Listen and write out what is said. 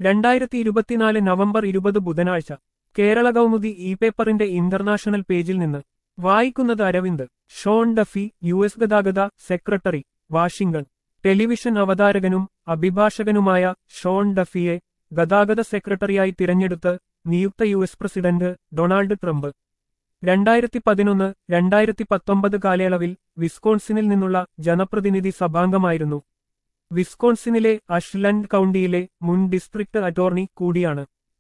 രണ്ടായിരത്തി ഇരുപത്തിനാല് നവംബർ ഇരുപത് ബുധനാഴ്ച കേരള കൗമുദി ഇ പേപ്പറിന്റെ ഇന്റർനാഷണൽ പേജിൽ നിന്ന് വായിക്കുന്നത് Aravind Sean Duffy U S ഗതാഗത സെക്രട്ടറി വാഷിംഗ്ടൺ ടെലിവിഷൻ അവതാരകനും അഭിഭാഷകനുമായ ഷോൺ ഡഫിയെ ഗതാഗത സെക്രട്ടറിയായി തിരഞ്ഞെടുത്ത് നിയുക്ത U S president Donald Trump രണ്ടായിരത്തി പതിനൊന്ന് രണ്ടായിരത്തി പത്തൊമ്പത് കാലയളവിൽ വിസ്കോൺസിനിൽ നിന്നുള്ള ജനപ്രതിനിധി സഭാംഗമായിരുന്നു വിസ്കോൺസിനിലെ അഷ്ലൻഡ് കൗണ്ടിയിലെ മുൻ ഡിസ്ട്രിക്ട് അറ്റോർണി കൂടിയാണ്